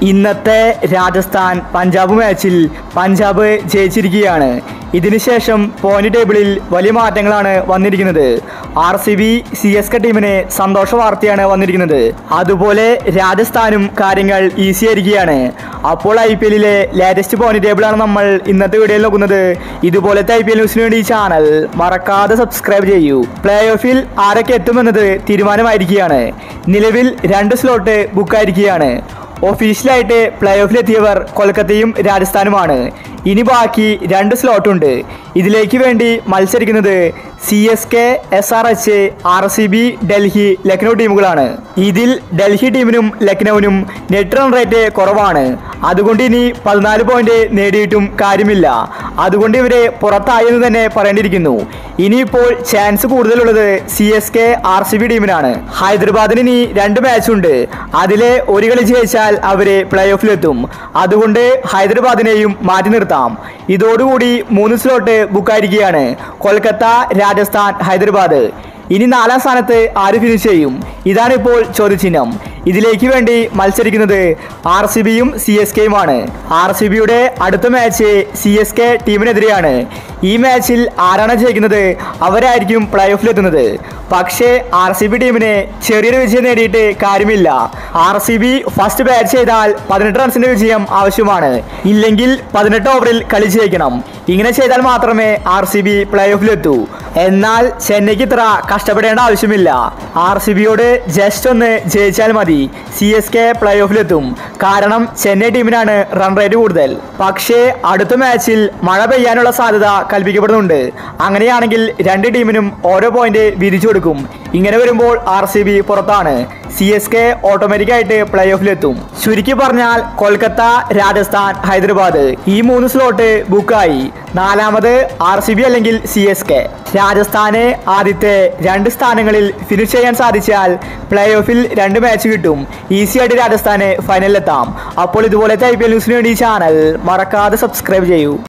ഇന്നത്തെ രാജസ്ഥാൻ പഞ്ചാബ് മാച്ചിൽ പഞ്ചാബ് ജയിച്ചിരിക്കുകയാണ് ഇതിനുശേഷം പോയിന്റ് ടേബിളിൽ വലിയ മാറ്റങ്ങളാണ് വന്നിരിക്കുന്നത് R C B C S K ടീമിന് സന്തോഷ വാർത്തയാണ് വന്നിരിക്കുന്നത് അതുപോലെ രാജസ്ഥാനും കാര്യങ്ങൾ ഈസി ആയിരിക്കുകയാണ് അപ്പോൾ ഐ പി എല്ലിലെ ലേറ്റസ്റ്റ് പോയിന്റ് ടേബിളാണ് നമ്മൾ ഇന്നത്തെ വീഡിയോയിൽ നോക്കുന്നത് ഇതുപോലത്തെ ഐ പി എൽ ന്യൂസിന് വേണ്ടി ഈ ചാനൽ മറക്കാതെ സബ്സ്ക്രൈബ് ചെയ്യൂ പ്ലേ ഓഫിൽ ആരൊക്കെ എത്തുമെന്നത് തീരുമാനമായിരിക്കുകയാണ് നിലവിൽ രണ്ട് സ്ലോട്ട് ബുക്കായിരിക്കുകയാണ് ഒഫീഷ്യലായിട്ട് പ്ലേ ഓഫിലെത്തിയവർ കൊൽക്കത്തയും രാജസ്ഥാനുമാണ് ഇനി ബാക്കി രണ്ട് സ്ലോട്ടുണ്ട് ഇതിലേക്ക് വേണ്ടി മത്സരിക്കുന്നത് C S K S R H R C B Delhi Lucknow ടീമുകളാണ് ഇതിൽ ഡൽഹി ടീമിനും ലക്നൌവിനും നെറ്റ് റൺ റേറ്റ് കുറവാണ് അതുകൊണ്ട് ഇനി പതിനാല് പോയിന്റ് നേടിയിട്ടും കാര്യമില്ല അതുകൊണ്ട് ഇവരെ പുറത്തായെന്ന് തന്നെ പറയേണ്ടിയിരിക്കുന്നു ഇനിയിപ്പോൾ ചാൻസ് കൂടുതലുള്ളത് C S K R C B ടീമിനാണ് ഹൈദരാബാദിന് ഇനി രണ്ട് മാച്ചുണ്ട് അതിലെ ഒരു കളി ജയിച്ചാൽ അവര് പ്ലേ ഓഫിലെത്തും അതുകൊണ്ട് ഹൈദരാബാദിനെയും മാറ്റി നിർത്താം ഇതോടുകൂടി മൂന്ന് സ്ലോട്ട് ബുക്കായിരിക്കുകയാണ് കൊൽക്കത്ത രാജസ്ഥാൻ ഹൈദരാബാദ് ഇനി നാലാം സ്ഥാനത്ത് ആര് ഫിനിഷ് ചെയ്യും ഇതാണ് ഇപ്പോൾ ചോദ്യചിഹ്നം ഇതിലേക്ക് വേണ്ടി മത്സരിക്കുന്നത് ആർ സി ബിയും സി എസ് കെയുമാണ് ആർ സി ബിയുടെ അടുത്ത മാച്ച് സി എസ് കെ ടീമിനെതിരെയാണ് ഈ മാച്ചിൽ ആരാണ് ജയിക്കുന്നത് അവരായിരിക്കും പ്ലേ ഓഫിലെത്തുന്നത് പക്ഷേ ആർ സി ബി ടീമിന് ചെറിയൊരു വിജയം നേടിയിട്ട് കാര്യമില്ല R C B first bat ചെയ്താൽ പതിനെട്ട് റൺസിന്റെ വിജയം ആവശ്യമാണ് ഇല്ലെങ്കിൽ പതിനെട്ട് ഓവറിൽ കളി ജയിക്കണം ഇങ്ങനെ ചെയ്താൽ മാത്രമേ ആർ സി ബി പ്ലേ ഓഫിലെത്തൂ എന്നാൽ ചെന്നൈക്ക് ഇത്ര കഷ്ടപ്പെടേണ്ട ആവശ്യമില്ല ആർ സി ബിയോട് ജസ്റ്റ് ഒന്ന് ജയിച്ചാൽ മതി സി എസ് കെ പ്ലേ ഓഫിലെത്തും കാരണം ചെന്നൈ ടീമിനാണ് റൺ റേറ്റ് കൂടുതൽ പക്ഷേ അടുത്ത മാച്ചിൽ മഴ പെയ്യാനുള്ള സാധ്യത കൽപ്പിക്കപ്പെടുന്നുണ്ട് അങ്ങനെയാണെങ്കിൽ രണ്ട് ടീമിനും ഓരോ പോയിന്റ് വീതിച്ചു കൊടുക്കും ഇങ്ങനെ വരുമ്പോൾ ആർ സി ബി പുറത്താണ് സി എസ് കെ ഓട്ടോമാറ്റിക്കായിട്ട് പ്ലേ ഓഫിലെത്തും ചുരുക്കി പറഞ്ഞാൽ കൊൽക്കത്ത രാജസ്ഥാൻ ഹൈദരാബാദ് ഈ മൂന്ന് സ്ലോട്ട് ബുക്കായി നാലാമത് ആർ സി ബി അല്ലെങ്കിൽ സി എസ് കെ രാജസ്ഥാന് ആദ്യത്തെ രണ്ട് സ്ഥാനങ്ങളിൽ ഫിനിഷ് ചെയ്യാൻ സാധിച്ചാൽ പ്ലേ ഓഫിൽ രണ്ട് മാച്ച് കിട്ടും ഈസി ആയിട്ട് രാജസ്ഥാന് ഫൈനലിലെത്താം അപ്പോൾ ഇതുപോലത്തെ ഐ പി എൽ ന്യൂസിന് വേണ്ടി ഈ ചാനൽ മറക്കാതെ സബ്സ്ക്രൈബ് ചെയ്യൂ